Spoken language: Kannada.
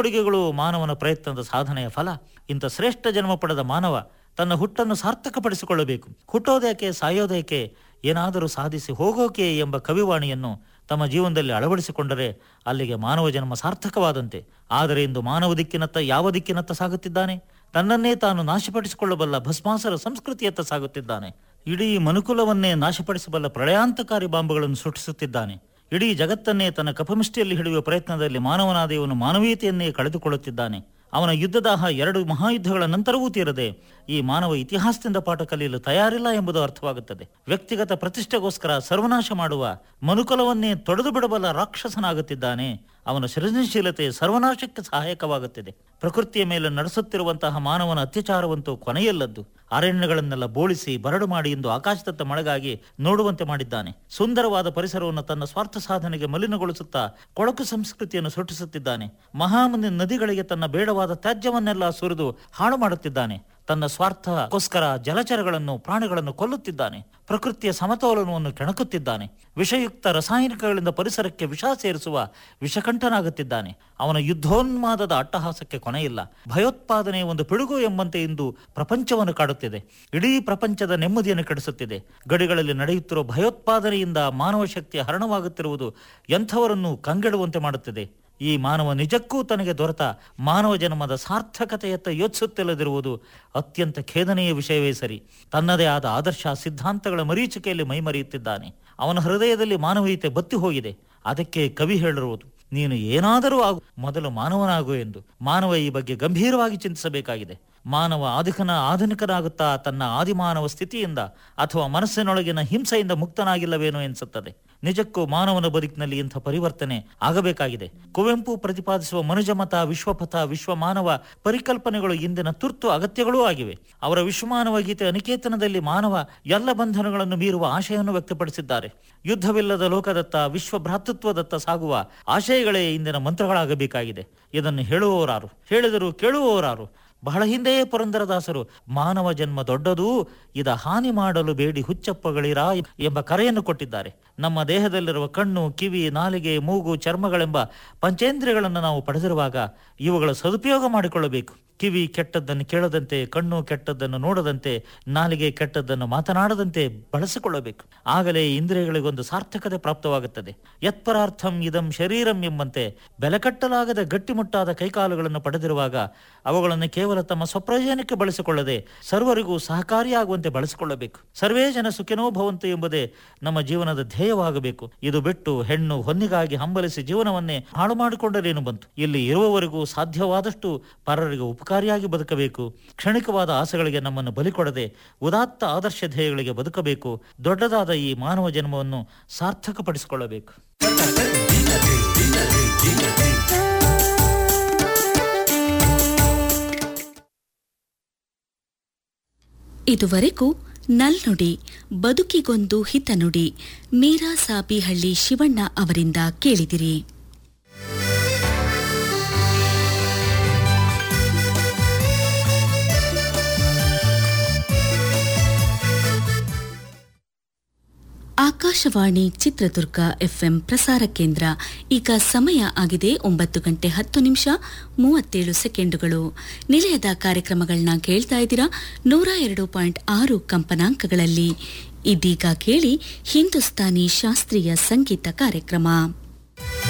ಕೊಡುಗೆಗಳು ಮಾನವನ ಪ್ರಯತ್ನದ ಸಾಧನೆಯ ಫಲ ಇಂಥ ಶ್ರೇಷ್ಠ ಜನ್ಮ ಪಡೆದ ಮಾನವ ತನ್ನ ಹುಟ್ಟನ್ನು ಸಾರ್ಥಕಪಡಿಸಿಕೊಳ್ಳಬೇಕು ಹುಟ್ಟೋದೇಕೆ ಸಾಯೋದೇಕೆ ಏನಾದರೂ ಸಾಧಿಸಿ ಹೋಗೋಕೆ ಎಂಬ ಕವಿವಾಣಿಯನ್ನು ತಮ್ಮ ಜೀವನದಲ್ಲಿ ಅಳವಡಿಸಿಕೊಂಡರೆ ಅಲ್ಲಿಗೆ ಮಾನವ ಜನ್ಮ ಸಾರ್ಥಕವಾದಂತೆ ಆದರೆ ಇಂದು ಮಾನವ ದಿಕ್ಕಿನತ್ತ ಯಾವ ದಿಕ್ಕಿನತ್ತ ಸಾಗುತ್ತಿದ್ದಾನೆ ತನ್ನನ್ನೇ ತಾನು ನಾಶಪಡಿಸಿಕೊಳ್ಳಬಲ್ಲ ಭಸ್ಮಾಸರ ಸಂಸ್ಕೃತಿಯತ್ತ ಸಾಗುತ್ತಿದ್ದಾನೆ ಇಡೀ ಮನುಕುಲವನ್ನೇ ನಾಶಪಡಿಸಬಲ್ಲ ಪ್ರಳಯಾಂತಕಾರಿ ಬಾಂಬುಗಳನ್ನು ಸೃಷ್ಟಿಸುತ್ತಿದ್ದಾನೆ ಇಡೀ ಜಗತ್ತನ್ನೇ ತನ್ನ ಕಪಮಿಷ್ಟಿಯಲ್ಲಿ ಹಿಡಿಯುವ ಪ್ರಯತ್ನದಲ್ಲಿ ಮಾನವನಾದ ಇವನು ಮಾನವೀಯತೆಯನ್ನೇ ಕಳೆದುಕೊಳ್ಳುತ್ತಿದ್ದಾನೆ ಅವನ ಯುದ್ಧದಾಹ ಎರಡು ಮಹಾಯುದ್ಧಗಳ ನಂತರವೂ ತೀರದೆ ಈ ಮಾನವ ಇತಿಹಾಸದಿಂದ ಪಾಠ ಕಲಿಯಲು ತಯಾರಿಲ್ಲ ಎಂಬುದು ಅರ್ಥವಾಗುತ್ತದೆ ವ್ಯಕ್ತಿಗತ ಪ್ರತಿಷ್ಠೆಗೋಸ್ಕರ ಸರ್ವನಾಶ ಮಾಡುವ ಮನುಕುಲವನ್ನೇ ತೊಡೆದು ಬಿಡಬಲ್ಲ ರಾಕ್ಷಸನಾಗುತ್ತಿದ್ದಾನೆ ಅವನ ಸೃಜನಶೀಲತೆ ಸರ್ವನಾಶಕ್ಕೆ ಸಹಾಯಕವಾಗುತ್ತಿದೆ ಪ್ರಕೃತಿಯ ಮೇಲೆ ನಡೆಸುತ್ತಿರುವಂತಹ ಮಾನವನ ಅತ್ಯಾಚಾರವಂತೂ ಕೊನೆಯಲ್ಲದ್ದು ಅರಣ್ಯಗಳನ್ನೆಲ್ಲ ಬೋಳಿಸಿ ಬರಡು ಮಾಡಿ ಇಂದು ಆಕಾಶದತ್ತ ಮಳೆಗಾಗಿ ನೋಡುವಂತೆ ಮಾಡಿದ್ದಾನೆ ಸುಂದರವಾದ ಪರಿಸರವನ್ನು ತನ್ನ ಸ್ವಾರ್ಥ ಸಾಧನೆಗೆ ಮಲಿನಗೊಳಿಸುತ್ತಾ ಕೊಳಕು ಸಂಸ್ಕೃತಿಯನ್ನು ಸೃಷ್ಟಿಸುತ್ತಿದ್ದಾನೆ ಮಹಾಮುನಿ ನದಿಗಳಿಗೆ ತನ್ನ ಬೇಡವಾದ ತ್ಯಾಜ್ಯವನ್ನೆಲ್ಲ ಸುರಿದು ಹಾಳು ಮಾಡುತ್ತಿದ್ದಾನೆ ತನ್ನ ಸ್ವಾರ್ಥಕ್ಕೋಸ್ಕರ ಜಲಚರಗಳನ್ನು ಪ್ರಾಣಿಗಳನ್ನು ಕೊಲ್ಲುತ್ತಿದ್ದಾನೆ ಪ್ರಕೃತಿಯ ಸಮತೋಲನವನ್ನು ಕೆಣಕುತ್ತಿದ್ದಾನೆ ವಿಷಯುಕ್ತ ರಾಸಾಯನಿಕಗಳಿಂದ ಪರಿಸರಕ್ಕೆ ವಿಷ ಸೇರಿಸುವ ವಿಷಕಂಠನಾಗುತ್ತಿದ್ದಾನೆ ಅವನ ಯುದ್ಧೋನ್ಮಾದದ ಅಟ್ಟಹಾಸಕ್ಕೆ ಕೊನೆಯಿಲ್ಲ ಭಯೋತ್ಪಾದನೆ ಒಂದು ಪಿಡುಗು ಎಂಬಂತೆ ಇಂದು ಪ್ರಪಂಚವನ್ನು ಕಾಡುತ್ತಿದೆ ಇಡೀ ಪ್ರಪಂಚದ ನೆಮ್ಮದಿಯನ್ನು ಕೆಡಿಸುತ್ತಿದೆ ಗಡಿಗಳಲ್ಲಿ ನಡೆಯುತ್ತಿರುವ ಭಯೋತ್ಪಾದನೆಯಿಂದ ಮಾನವ ಶಕ್ತಿಯ ಹರಣವಾಗುತ್ತಿರುವುದು ಎಂಥವರನ್ನು ಕಂಗೆಡುವಂತೆ ಮಾಡುತ್ತಿದೆ ಈ ಮಾನವ ನಿಜಕ್ಕೂ ತನಗೆ ದೊರೆತ ಮಾನವ ಜನ್ಮದ ಸಾರ್ಥಕತೆಯತ್ತ ಯೋಚಿಸುತ್ತಿಲ್ಲದಿರುವುದು ಅತ್ಯಂತ ಖೇದನೀಯ ವಿಷಯವೇ ಸರಿ ತನ್ನದೇ ಆದ ಆದರ್ಶ ಸಿದ್ಧಾಂತಗಳ ಮರೀಚಿಕೆಯಲ್ಲಿ ಮೈಮರೆಯುತ್ತಿದ್ದಾನೆ ಅವನ ಹೃದಯದಲ್ಲಿ ಮಾನವೀಯತೆ ಬತ್ತಿ ಹೋಗಿದೆ ಅದಕ್ಕೆ ಕವಿ ಹೇಳಿರುವುದು ನೀನು ಏನಾದರೂ ಆಗು ಮೊದಲು ಮಾನವನಾಗು ಎಂದು ಮಾನವ ಈ ಬಗ್ಗೆ ಗಂಭೀರವಾಗಿ ಚಿಂತಿಸಬೇಕಾಗಿದೆ ಮಾನವ ಆದಿಕನ ಆಧುನಿಕನಾಗುತ್ತಾ ತನ್ನ ಆದಿಮಾನವ ಸ್ಥಿತಿಯಿಂದ ಅಥವಾ ಮನಸ್ಸಿನೊಳಗಿನ ಹಿಂಸೆಯಿಂದ ಮುಕ್ತನಾಗಿಲ್ಲವೇನೋ ಎನಿಸುತ್ತದೆ ನಿಜಕ್ಕೂ ಮಾನವನ ಬದುಕಿನಲ್ಲಿ ಇಂಥ ಪರಿವರ್ತನೆ ಆಗಬೇಕಾಗಿದೆ ಕುವೆಂಪು ಪ್ರತಿಪಾದಿಸುವ ಮನುಜಮತ ವಿಶ್ವಪಥ ವಿಶ್ವಮಾನವ ಪರಿಕಲ್ಪನೆಗಳು ಇಂದಿನ ತುರ್ತು ಅಗತ್ಯಗಳೂ ಆಗಿವೆ ಅವರ ವಿಶ್ವಮಾನವ ಗೀತೆ ಅನಿಕೇತನದಲ್ಲಿ ಮಾನವ ಎಲ್ಲ ಬಂಧನಗಳನ್ನು ಮೀರುವ ಆಶಯವನ್ನು ವ್ಯಕ್ತಪಡಿಸಿದ್ದಾರೆ ಯುದ್ಧವಿಲ್ಲದ ಲೋಕದತ್ತ ವಿಶ್ವ ಭ್ರಾತೃತ್ವದತ್ತ ಸಾಗುವ ಆಶಯಗಳೇ ಇಂದಿನ ಮಂತ್ರಗಳಾಗಬೇಕಾಗಿದೆ ಇದನ್ನು ಹೇಳುವವರಾರು ಹೇಳಿದರೂ ಕೇಳುವವರಾರು ಬಹಳ ಹಿಂದೆಯೇ ಪುರಂದರದಾಸರು ಮಾನವ ಜನ್ಮ ದೊಡ್ಡದು ಇದ ಹಾನಿ ಮಾಡಲು ಬೇಡಿ ಹುಚ್ಚಪ್ಪಗಳಿರಾ ಎಂಬ ಕರೆಯನ್ನು ಕೊಟ್ಟಿದ್ದಾರೆ ನಮ್ಮ ದೇಹದಲ್ಲಿರುವ ಕಣ್ಣು ಕಿವಿ ನಾಲಿಗೆ ಮೂಗು ಚರ್ಮಗಳೆಂಬ ಪಂಚೇಂದ್ರಿಯಗಳನ್ನು ನಾವು ಪಡೆದಿರುವಾಗ ಇವುಗಳ ಸದುಪಯೋಗ ಮಾಡಿಕೊಳ್ಳಬೇಕು ಕಿವಿ ಕೆಟ್ಟದ್ದನ್ನು ಕೇಳದಂತೆ ಕಣ್ಣು ಕೆಟ್ಟದ್ದನ್ನು ನೋಡದಂತೆ ನಾಲಿಗೆ ಕೆಟ್ಟದ್ದನ್ನು ಮಾತನಾಡದಂತೆ ಬಳಸಿಕೊಳ್ಳಬೇಕು ಆಗಲೇ ಇಂದ್ರಿಯಗಳಿಗೊಂದು ಸಾರ್ಥಕತೆ ಪ್ರಾಪ್ತವಾಗುತ್ತದೆ ಯತ್ಪರಾರ್ಥಂ ಇದಂ ಶರೀರಂ ಎಂಬಂತೆ ಬೆಲೆಕಟ್ಟಲಾಗದ ಗಟ್ಟಿಮುಟ್ಟಾದ ಕೈಕಾಲುಗಳನ್ನು ಪಡೆದಿರುವಾಗ ಅವುಗಳನ್ನು ಕೇವಲ ತಮ್ಮ ಸ್ವಪ್ರಯೋಜನಕ್ಕೆ ಬಳಸಿಕೊಳ್ಳದೆ ಸರ್ವರಿಗೂ ಸಹಕಾರಿಯಾಗುವಂತೆ ಬಳಸಿಕೊಳ್ಳಬೇಕು ಸರ್ವೇ ಜನ ಸುಖಿನೋ ಭವಂತು ಎಂಬುದೇ ನಮ್ಮ ಜೀವನದ ಧ್ಯೇಯವಾಗಬೇಕು ಇದು ಬಿಟ್ಟು ಹೆಣ್ಣು ಹೊನ್ನಿಗಾಗಿ ಹಂಬಲಿಸಿ ಜೀವನವನ್ನೇ ಹಾಳು ಮಾಡಿಕೊಂಡರೇನು ಬಂತು ಇಲ್ಲಿ ಇರುವವರೆಗೂ ಸಾಧ್ಯವಾದಷ್ಟು ಪರರಿಗೆ ಉಪಕಾರಿಯಾಗಿ ಬದುಕಬೇಕು ಕ್ಷಣಿಕವಾದ ಆಸೆಗಳಿಗೆ ನಮ್ಮನ್ನು ಬಲಿಕೊಡದೆ ಉದಾತ್ತ ಆದರ್ಶ ಧ್ಯೇಯಗಳಿಗೆ ಬದುಕಬೇಕು ದೊಡ್ಡದಾದ ಈ ಮಾನವ ಜನ್ಮವನ್ನು ಸಾರ್ಥಕಪಡಿಸಿಕೊಳ್ಳಬೇಕು ಇದುವರೆಗೂ ನಲ್ನುಡಿ ಬದುಕಿಗೊಂದು ಹಿತನುಡಿ ಮೀರಾ ಸಾಬಿಹಳ್ಳಿ ಶಿವಣ್ಣ ಅವರಿಂದ ಕೇಳಿದಿರಿ ಆಕಾಶವಾಣಿ ಚಿತ್ರದುರ್ಗ ಎಫ್ಎಂ ಪ್ರಸಾರ ಕೇಂದ್ರ ಈಗ ಸಮಯ ಆಗಿದೆ ಒಂಬತ್ತು ಗಂಟೆ ಹತ್ತು ನಿಮಿಷ ಮೂವತ್ತೇಳು ಸೆಕೆಂಡುಗಳು ನಿಲಯದ ಕಾರ್ಯಕ್ರಮಗಳನ್ನ ಕೇಳ್ತಾ ಇದ್ದೀರಾ ನೂರ ಎರಡು ಪಾಯಿಂಟ್ ಆರು ಕಂಪನಾಂಕಗಳಲ್ಲಿ ಇದೀಗ ಕೇಳಿ ಹಿಂದೂಸ್ತಾನಿ ಶಾಸ್ತ್ರೀಯ ಸಂಗೀತ ಕಾರ್ಯಕ್ರಮ